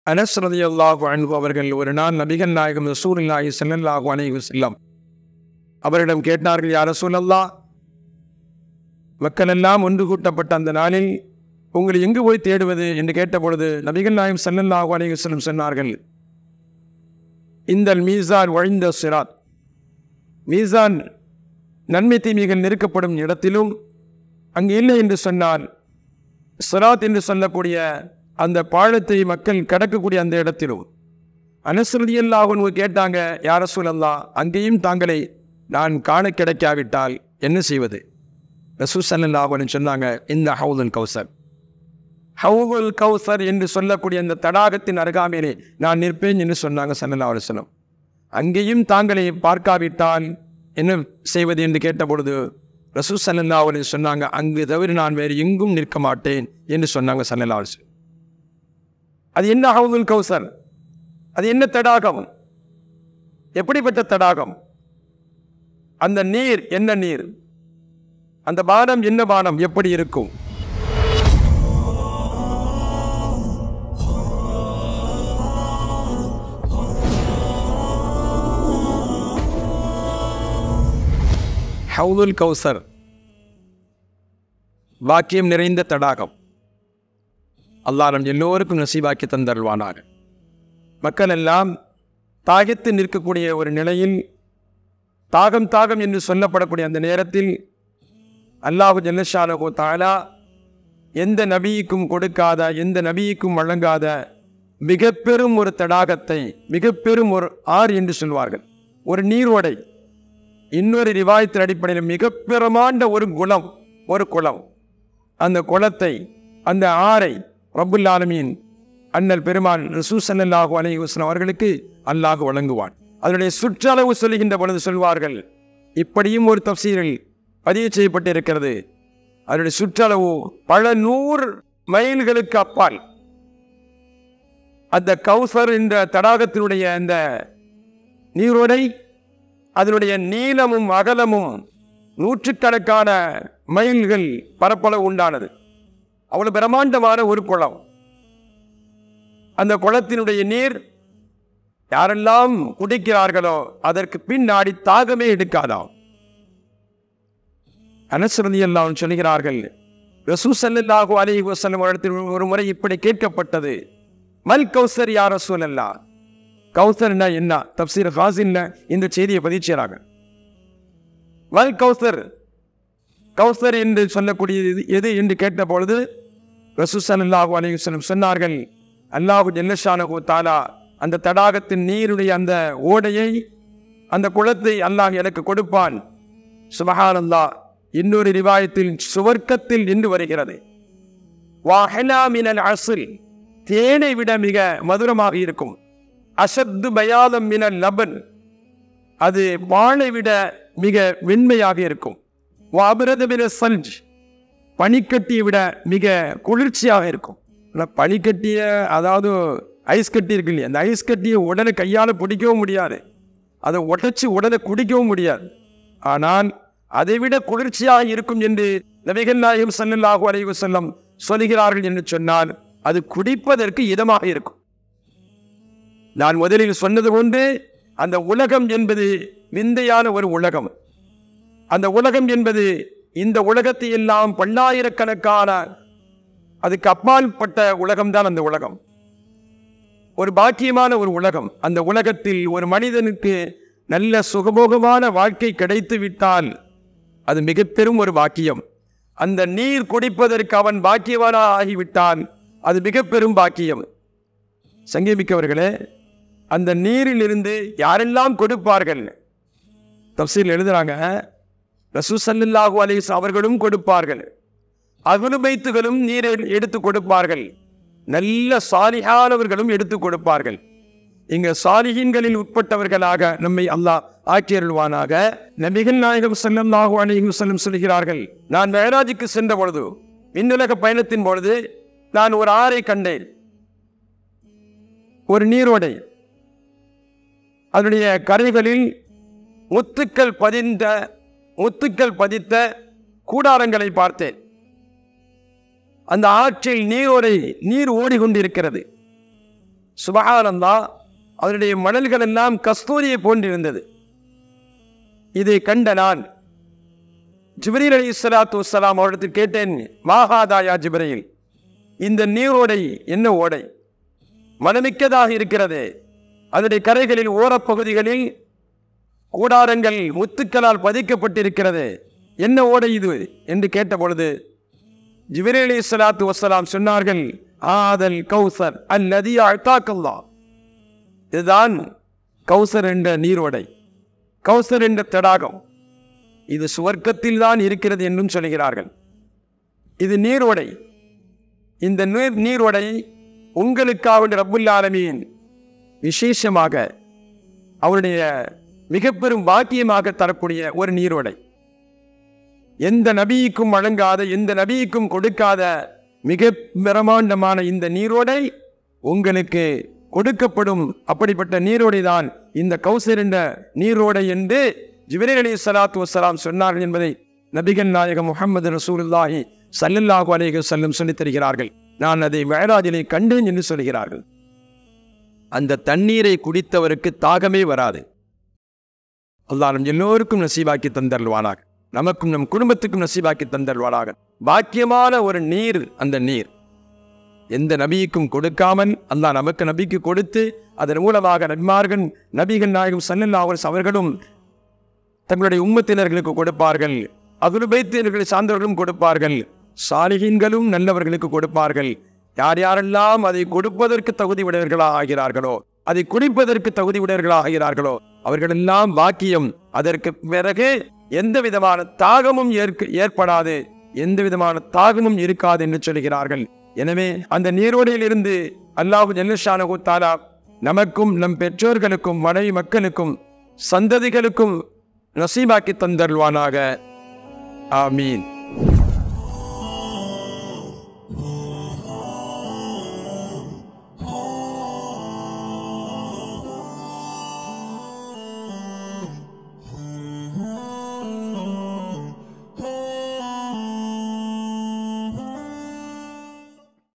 அனஸ் ரலியல்லாஹு அன்ஹு அவர்கள் ஒரு நாள் நபிகள் நாயகம் ரசூலுல்லாஹி ஸல்லல்லாஹு அலைஹி வஸல்லம் அவரிடம் கேட்டார்கள் யார் ரசூலல்லாஹ் மக்கள் எல்லாம் ஒன்று கூட்டப்பட்ட அந்த நாளில் உங்களை எங்கு போய் தேடுவது என்று கேட்டபொழுது நபிகள் நாயகம் ஸல்லல்லாஹு அலைஹி வஸல்லம் சொன்னார்கள் இந்த மீசான் ஒழிந்த சிராத் மீசான் நன்மை தீமைகள் நெருக்கப்படும் இடத்திலும் அங்கு இல்லை என்று சொன்னால் சிராத் என்று சொல்லக்கூடிய அந்த பாழத்தை மக்கள் கடக்கக்கூடிய அந்த இடத்திலும் அனசரதியல்லாஹு கேட்டாங்க யார சொல்லல்லா அங்கேயும் தாங்களை நான் காண கிடைக்காவிட்டால் என்ன செய்வது ரசூசல்லாஹுன்னு சொன்னாங்க இந்த ஹவுதுல் கௌசர் ஹவுல் கௌசர் என்று சொல்லக்கூடிய அந்த தடாகத்தின் அருகாமையிலே நான் நிற்பேன் என்று சொன்னாங்க சல்லல்லா அலுவலம் அங்கேயும் தாங்களை பார்க்காவிட்டால் என்ன செய்வது என்று கேட்டபொழுது ரசூ சல்லல்லா அலி சொன்னாங்க அங்கு தவிர நான் வேறு எங்கும் நிற்க மாட்டேன் என்று சொன்னாங்க சல்லல்லா அலுவலம் அது என்ன ஹவுதுல் கௌசர் அது என்ன தடாகம் எப்படிப்பட்ட தடாகம் அந்த நீர் என்ன நீர் அந்த பானம் என்ன பானம் எப்படி இருக்கும் ஹவுதுல் கௌசர் வாக்கியம் நிறைந்த தடாகம் அல்லாஹ் நம் எல்லோருக்கும் நசீவாக்கி தந்தருள்வானாக மக்கள் எல்லாம் தாகத்து நிற்கக்கூடிய ஒரு நிலையில் தாகம் தாகம் என்று சொல்லப்படக்கூடிய அந்த நேரத்தில் அல்லாஹு ஜல்லஷானகோ தாலா எந்த நபிக்கும் கொடுக்காத எந்த நபிக்கும் வழங்காத மிக பெரும் ஒரு தடாகத்தை மிக பெரும் ஒரு ஆறு என்று சொல்வார்கள் ஒரு நீரோடை இன்னொரு ரிவாயத்தின் அடிப்படையில் மிக பெருமாண்ட ஒரு குளம் ஒரு குளம் அந்த குளத்தை அந்த ஆறை ரப்புல் ஆலமீன் அண்ணல் பெருமான் ரசூ சல்லாஹூ அலி வஸ்லம் அவர்களுக்கு அல்லாஹ் வழங்குவான் அதனுடைய சுற்றளவு சொல்லுகின்ற பொழுது சொல்வார்கள் இப்படியும் ஒரு தப்சீரில் பதிவு செய்யப்பட்டிருக்கிறது அதனுடைய சுற்றளவு பல நூறு மைல்களுக்கு அப்பால் அந்த கௌசர் என்ற தடாகத்தினுடைய அந்த நீரோடை அதனுடைய நீளமும் அகலமும் நூற்றுக்கணக்கான மைல்கள் பரப்பளவு உண்டானது அவ்வளவு பிரம்மாண்டமான ஒரு குளம் அந்த குளத்தினுடைய நீர் யாரெல்லாம் குடிக்கிறார்களோ அதற்கு பின்னாடி தாகமே எடுக்காதாம் அனசரதி எல்லாம் சொல்கிறார்கள் ரசூ சல்லாஹூ அலி வசலம் இடத்தில் ஒரு முறை இப்படி கேட்கப்பட்டது மல் கௌசர் யார் ரசூல் அல்லா கௌசர்னா என்ன தப்சீர் ஹாசின்ல இந்த செய்தியை பதிச்சுறாங்க மல் கௌசர் கௌசர் என்று சொல்லக்கூடியது எது என்று கேட்ட பொழுது ரசூ சல்லாஹூ அலி வசலம் சொன்னார்கள் அல்லாஹு ஜல்லஷானஹூ தாலா அந்த தடாகத்தின் நீருடைய அந்த ஓடையை அந்த குளத்தை அல்லாஹ் எனக்கு கொடுப்பான் சுபஹான் அல்லாஹ் இன்னொரு ரிவாயத்தில் சுவர்க்கத்தில் நின்று வருகிறது வாஹலாமினல் அசில் தேனை விட மிக மதுரமாக இருக்கும் அசத்து பயாதம் மினல் லபன் அது பாலை விட மிக வெண்மையாக இருக்கும் வாபிரதமின சல்ஜ் பனிக்கட்டியை விட மிக குளிர்ச்சியாக இருக்கும் ஆனால் பனிக்கட்டிய அதாவது ஐஸ் கட்டி இருக்கு இல்லையா அந்த ஐஸ் கட்டியை உடனே கையால் பிடிக்கவும் முடியாது அதை உடச்சி உடனே குடிக்கவும் முடியாது ஆனால் அதைவிட குளிர்ச்சியாக இருக்கும் என்று நபிகள் நாயகம் சல்லல்லாஹு அலைஹி வஸல்லம் சொல்கிறார்கள் என்று சொன்னால் அது குடிப்பதற்கு இதமாக இருக்கும் நான் முதலில் சொன்னது கொண்டு அந்த உலகம் என்பது விந்தையான ஒரு உலகம் அந்த உலகம் என்பது இந்த உலகத்தை எல்லாம் பல்லாயிரக்கணக்கான அதுக்கு அப்பாற்பட்ட உலகம்தான் அந்த உலகம் ஒரு பாக்கியமான ஒரு உலகம் அந்த உலகத்தில் ஒரு மனிதனுக்கு நல்ல சுகபோகமான வாழ்க்கை கிடைத்து விட்டால் அது மிக பெரும் ஒரு பாக்கியம் அந்த நீர் குடிப்பதற்கு அவன் பாக்கியவானா ஆகிவிட்டான் அது மிக பெரும் பாக்கியம் சங்கீமிக்கவர்களே அந்த நீரில் இருந்து யாரெல்லாம் கொடுப்பார்கள் தப்சீல் எழுதுறாங்க ரசூ சல்லாஹூ அலிஸ் அவர்களும் கொடுப்பார்கள் அகுலுபைத்துகளும் நீரை எடுத்து கொடுப்பார்கள் நல்ல சாலிஹானவர்களும் எடுத்து கொடுப்பார்கள் இங்க சாலிஹீன்களில் உட்பட்டவர்களாக நம்மை அல்லாஹ் ஆக்கியருள்வானாக நபிகள் நாயகம் சல்லல்லாஹு அலைஹி வஸல்லம் சொல்கிறார்கள் நான் மேராஜுக்கு சென்ற பொழுது விண்ணுலக பயணத்தின் பொழுது நான் ஒரு ஆறை கண்டேன் ஒரு நீரோடை அதனுடைய கரைகளில் முத்துக்கள் பதிந்த முத்துக்கள் பதித்த கூடாரங்களை பார்த்தேன் அந்த ஆற்றில் நீரோடை நீர் ஓடிக்கொண்டிருக்கிறது சுபஹானந்தா அதனுடைய மணல்கள் எல்லாம் கஸ்தூரியை போன்றிருந்தது இதை கண்ட நான் ஜிப்ரீல் அலி சலாத்து வசலாம் அவரிடத்தில் கேட்டேன் மாகாதாயா ஜிப்ரையில் இந்த நீரோடை என்ன ஓடை மனமிக்கதாக இருக்கிறது அதனுடைய கரைகளில் ஓரப்பகுதிகளில் கூடாரங்கள் முத்துக்களால் பதிக்கப்பட்டிருக்கிறது என்ன ஓடை இது என்று கேட்ட பொழுது ஜிப்ரீல் அலி சலாத்து வசலாம் சொன்னார்கள் ஆதல் கௌசர் அல்லதி அழ்த்தாக்கல்லா இதுதான் கௌசர் என்ற நீரோடை கௌசர் என்ற தடாகம் இது சுவர்க்கத்தில் தான் இருக்கிறது என்றும் சொல்கிறார்கள் இது நீரோடை இந்த நீர் நீரோடை உங்களுக்காக ரப்புல் ஆலமீன் விசேஷமாக அவருடைய மிக பெரும் பாக்கியமாக தரக்கூடிய ஒரு நீரோடை எந்த நபிக்கும் வழங்காத எந்த நபிக்கும் கொடுக்காத மிக பிரமாண்டமான இந்த நீரோடை உங்களுக்கு கொடுக்கப்படும் அப்படிப்பட்ட நீரோடை தான் இந்த கௌசர் என்ற நீரோடை என்று ஜிப்ரீல் அலி சலாத்து வசலாம் சொன்னார்கள் என்பதை நபிகள் நாயகம் முகமது ரசூலுல்லாஹி சல்லல்லாஹு அலைஹி வஸல்லம் சொல்லித் தருகிறார்கள் நான் அதை மேராஜிலே கண்டேன் என்று சொல்கிறார்கள் அந்த தண்ணீரை குடித்தவருக்கு தாகமே வராது அல்லாஹ் நம் எல்லோருக்கும் நசீபாக்கி தந்தருவானாக நமக்கும் நம் குடும்பத்துக்கும் நசீபாக்கி தந்தருவானாக பாக்கியமான ஒரு நீர் அந்த நீர் எந்த நபிக்கும் கொடுக்காமல் அல்லாஹ் நமக்கு நபிக்கு கொடுத்து அதன் மூலமாக நன்மார்கள் நபிகள் நாயகம் சல்லல்லாஹு அவர்களும் தங்களுடைய உம்மத்தினர்களுக்கு கொடுப்பார்கள் அதுலுபைத்தினர்களை சார்ந்தவர்களும் கொடுப்பார்கள் சாலிகின்களும் நல்லவர்களுக்கு கொடுப்பார்கள் யார் யாரெல்லாம் அதை கொடுப்பதற்கு தகுதி உடையவர்களாக ஆகிறார்களோ அதை குடிப்பதற்கு தகுதி உடையவர்களாக ஆகிறார்களோ அவர்களெல்லாம் வாக்கியம் அதற்கு பிறகு எந்த விதமான தாகமும் ஏற்க ஏற்படாது எந்த விதமான தாகமும் இருக்காது என்று சொல்கிறார்கள் எனவே அந்த நீரோடையிலிருந்து அல்லாஹு ஜல்லஷானு தாலா நமக்கும் நம் பெற்றோர்களுக்கும் மனைவி மக்களுக்கும் சந்ததிகளுக்கும் நசீபாக்கி தந்தருவானாக ஆமீன்